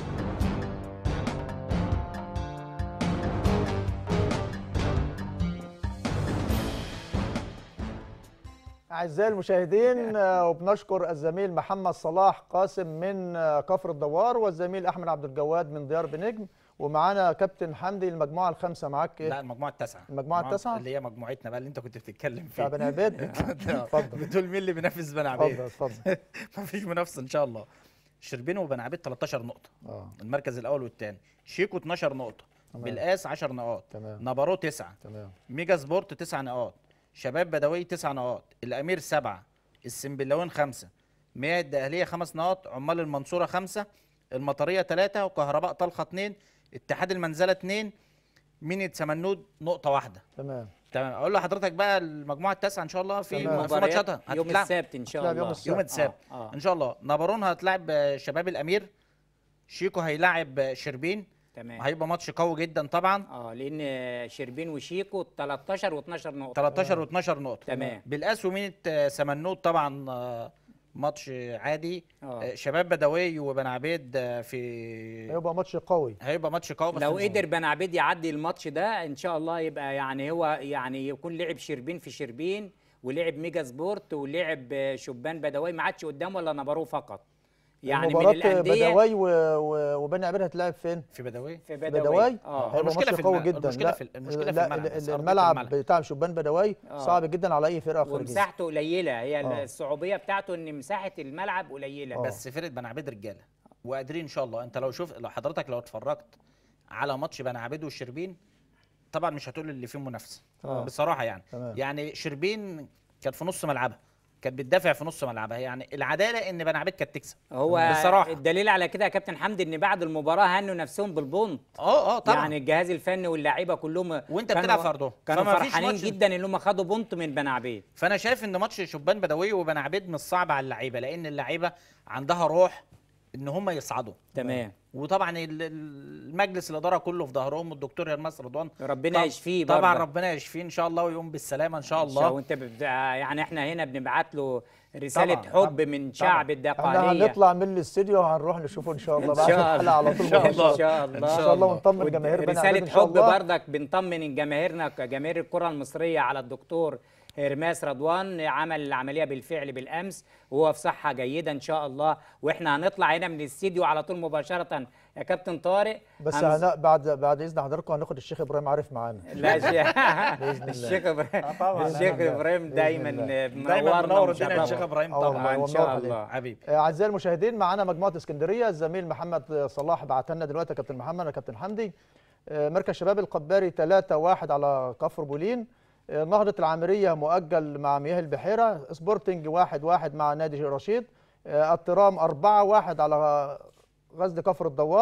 أعزائي المشاهدين آه، وبنشكر الزميل محمد صلاح قاسم من آه، كفر الدوار والزميل أحمد عبد الجواد من ديار بنجم ومعانا كابتن حمدي المجموعة الخامسة معاك إيه؟ لا المجموعه التاسعه المجموعة التاسعة؟ اللي هي مجموعتنا بقى اللي انت كنت بتتكلم فيه بتاع بني عبيد؟ اتفضل بتقول مين اللي بينافس بني عبيد اتفضل اتفضل مفيش منافسه ان شاء الله شربين وبني عبيد 13 نقطه اه المركز الاول والثاني شيكو 12 نقطه تمام. بالقاس 10 نقاط تمام. نبارو 9 تمام ميجا سبورت 9 نقاط شباب بدوي 9 نقاط الامير 7 السنبلاوين 5 مياه الدقهليه 5 نقاط عمال المنصوره 5 المطريه 3 وكهرباء طلخه 2 اتحاد المنزله 2 مينية سمنود نقطه واحده تمام تمام اقول لحضرتك بقى المجموعه التاسعه ان شاء الله في تمام. في ماتشاتها يوم هتتلعب. السبت إن شاء تلعب يوم الله. السبت. يوم السبت آه، آه. ان شاء الله نابرون هتلاعب آه، شباب الامير شيكو هيلاعب آه، شربين تمام هيبقى ماتش قوي جدا طبعا اه لان شربين وشيكو 13 و12 نقطه 13 و12 نقطه تمام. بالقاس ومينة آه، سمنود طبعا آه، ماتش عادي آه. آه، شباب بدوي وبن عبيد آه، في هيبقى ماتش قوي هيبقى ماتش قوي بس لو قدر بن عبيد يعدي الماتش ده ان شاء الله يبقى يعني هو يعني يكون لعب شربين في شربين ولعب ميجا سبورت ولعب آه، شبان بدوي ما عادش قدامه الا نبروه فقط يعني من مباراة الانديه بدوي و... و... وبني عبيد هتلعب فين؟ في بدوي في في بدوي بدوي اه هيبقى المشكلة ماتش في قوي الم- جدا المشكلة لا في- المشكلة في لا الملعب، بس أرضية الملعب الملعب. بتاع شبان بدوي آه. صعب جدا على اي فرقه خارجيه ومساحته قليله هي آه. الصعوبيه بتاعته ان مساحه الملعب قليله بس فرقه بن عبيد رجاله وقادرين ان شاء الله انت لو شوف لو حضرتك لو اتفرجت على ماتش بن عبيد والشربين طبعا مش هتقول اللي فيه منافسه آه. بصراحه يعني تمام. يعني شربين كانت في نص ملعبها كانت بتدافع في نص ملعبها يعني العداله ان بن عبيد كانت تكسب هو بصراحه الدليل على كده يا كابتن حمدي ان بعد المباراه هنوا نفسهم بالبونت اه اه طبعا يعني الجهاز الفني واللعيبه كلهم وانت كانوا- بتلعب في ارضهم كانوا فما فيش فرحانين ماتش- جدا ان هم خدوا بونت من بن عبيد فانا شايف ان ماتش شبان بدوي وبن عبيد مش صعب على اللعيبه لان اللعيبه عندها روح ان هم يصعدوا تمام وطبعا ال- ال- المجلس الاداره كله في ظهرهم والدكتور يرمس رضوان ربنا طب- يشفيه طبعا برضه. ربنا يشفيه ان شاء الله ويقوم بالسلامه ان شاء إن شاء الله وانت بت... يعني احنا هنا بنبعت له رساله طبعاً، حب من شعب احنا الدقهليه هنطلع من الاستديو وهنروح نشوفه ان شاء الله ان بعد شاء الحلقه الله على طول ان شاء مع الله بعض. ان شاء الله ان شاء الله ونطمن جماهير بني عبيد رساله ان شاء حب الله بردك بنطمن جماهيرنا جماهير الكره المصريه على الدكتور هرماس رضوان عمل العمليه بالفعل بالامس وهو في صحه جيده ان شاء الله واحنا هنطلع هنا من الاستديو على طول مباشره يا كابتن طارق بس هنز- هن... بعد بعد اذن حضراتكم هناخد الشيخ ابراهيم عارف معانا لا شيء بإذن الله. الشيخ ابراهيم آه طبعاً، الشيخ أنا- ابراهيم بإذن دايما الله. دايما منورنا منور الدنيا ومشرفنا. الشيخ ابراهيم آه والله، طبعا ان والنور شاء عليك. الله حبيبي آه، اعزائي المشاهدين معانا مجموعه اسكندريه الزميل محمد صلاح بعت لنا دلوقتي يا كابتن محمد يا كابتن حمدي آه، مركز شباب القباري 3 1 على كفر بولين آه، نهضه العامريه مؤجل مع مياه البحيره سبورتنج 1 1 مع نادي رشيد آه، الترام 4 1 على غزل كفر الدوار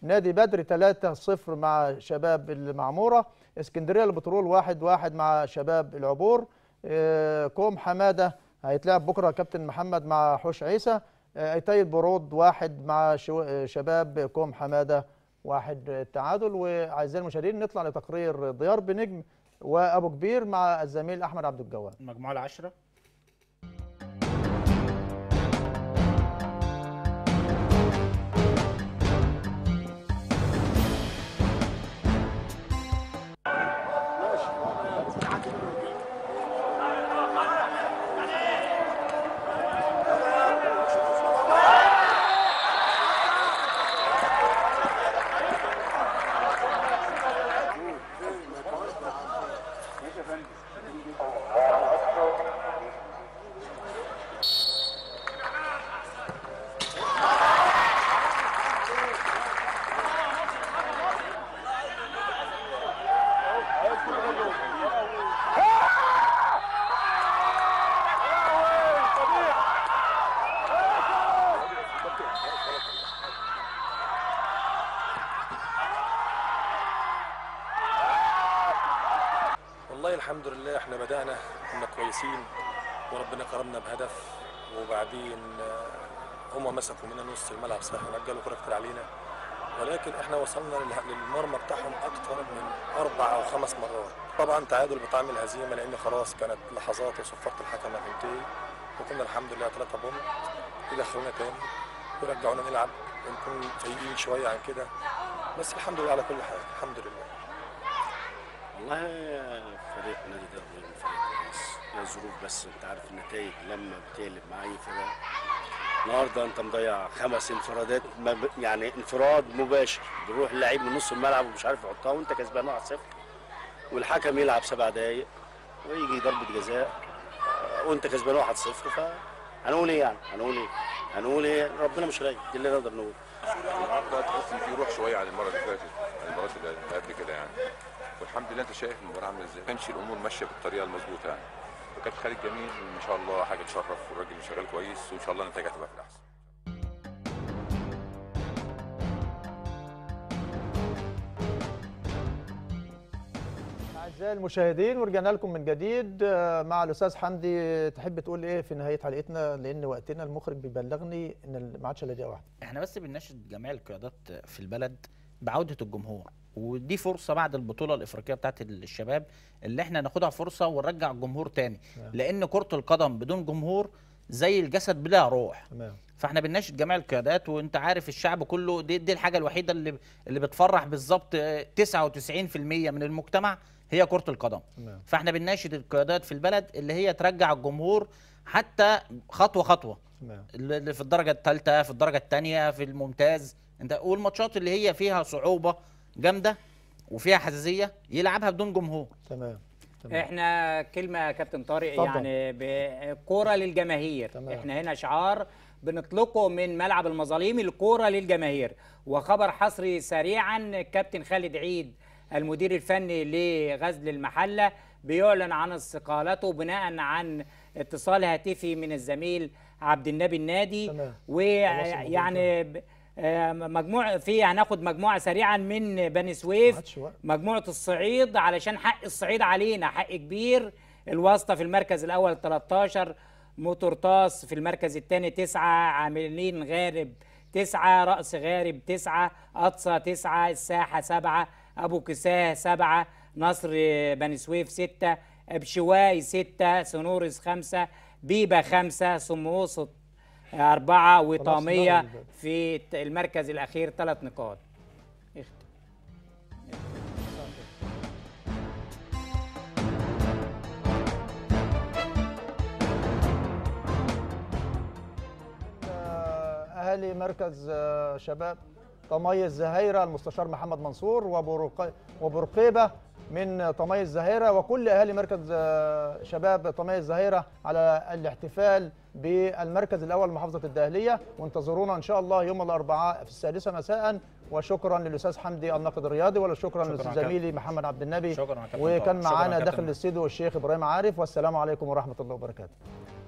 نادي بدر 3-0 مع شباب المعموره اسكندريه البترول 1-1 مع شباب العبور آه، كوم حماده هيتلعب بكره كابتن محمد مع حوش عيسى آه، ايتاي البرود واحد مع شو- آه، شباب كوم حماده واحد التعادل واعزائي المشاهدين نطلع لتقرير ديار بنجم وابو كبير مع الزميل احمد عبد الجواد المجموعه العشره والله الحمد لله احنا بدأنا كنا كويسين وربنا كرمنا بهدف وبعدين آه، هما مسكوا منا نص الملعب صح ونجلوا كرة كتير علينا ولكن احنا وصلنا لل- للمرمى بتاعهم اكتر من اربع او خمس مرات طبعا تعادل بطعم الهزيمه لان خلاص كانت لحظات وصفاره الحكم هتنتهي وكنا الحمد لله 3 بونت يدخلونا تاني ويرجعونا نلعب ونكون فايقين شويه عن كده بس الحمد لله على كل حال الحمد لله والله فريق نادي داربين فريق كويس هي ظروف بس انت عارف النتائج لما بتقلب مع اي فرقه النهارده انت مضيع خمس انفرادات ما ب... يعني انفراد مباشر بيروح اللعيب من نص الملعب ومش عارف يحطها وانت كسبان 1-0 والحكم يلعب سبع دقايق ويجي ضربه جزاء آه، وانت كسبان 1-0 ف هنقول ايه يعني؟ هنقول ايه؟ هنقول ايه؟ ربنا مش رايد دي اللي نقدر نقول النهارده تحس ان في روح شويه عن المره اللي فاتت عن المرات اللي قبل كده يعني والحمد لله انت شايف المباراه عامله ازاي ما كانش الامور ماشيه بالطريقه المظبوطه يعني وكابتن خالد جميل ما شاء الله حاجه تشرف والراجل شغال كويس وان شاء الله النتائج هتبقى في الاحسن أعزائي المشاهدين ورجعنا لكم من جديد آه، مع الأستاذ حمدي تحب تقول إيه في نهاية حلقتنا لأن وقتنا المخرج بيبلغني إن ما عادش إلا دقيقة واحدة احنا بس بنناشد جميع القيادات في البلد بعودة الجمهور ودي فرصة بعد البطولة الإفريقية بتاعت الشباب اللي احنا ناخدها فرصة ونرجع الجمهور تاني نعم. لأن كرة القدم بدون جمهور زي الجسد بلا روح تمام فاحنا بنناشد جميع القيادات وانت عارف الشعب كله دي, دي الحاجة الوحيدة اللي اللي بتفرح بالظبط آه، 99% من المجتمع هي كرة القدم تمام فاحنا بنناشد القيادات في البلد اللي هي ترجع الجمهور حتى خطوة خطوة تمام اللي في الدرجه الثالثه في الدرجه الثانيه في الممتاز انت والماتشات اللي هي فيها صعوبه جامده وفيها حساسيه يلعبها بدون جمهور تمام احنا كلمه يا كابتن طارق اتفضل. يعني بكوره للجماهير تمام. احنا هنا شعار بنطلقه من ملعب المظاليم الكوره للجماهير وخبر حصري سريعا كابتن خالد عيد المدير الفني لغزل المحله بيعلن عن استقالته بناء عن اتصال هاتفي من الزميل عبد النبي النادي تمام. ويعني ب- آه، مجموع في هناخد مجموعه سريعا من بني سويف مجموعه الصعيد علشان حق الصعيد علينا حق كبير الواسطه في المركز الاول 13 موتورتاس في المركز الثاني تسعة عاملين غارب تسعة رأس غارب تسعة أقصى تسعة الساحة سبعة أبو كساه سبعة نصر بني سويف ستة أبشواي ستة سنورس خمسة بيبة خمسة سموسط أربعة وطامية نقل بقى. في المركز الأخير ثلاث نقاط اهالي مركز آه، شباب طمي الزهيره المستشار محمد منصور وبرق- وبرقيبه من طمي الزهيره وكل اهالي مركز آه، شباب طمي الزهيره على الاحتفال بالمركز الاول محافظه الدهليه وانتظرونا ان شاء الله يوم الاربعاء في السادسه مساء وشكرا للاستاذ حمدي الناقد الرياضي وشكرا شكراً لزميلي كابتن. محمد عبد النبي شكراً يا كابتن وكان طارق. شكراً يا معانا كابتن. داخل الاستديو الشيخ ابراهيم عارف والسلام عليكم ورحمه الله وبركاته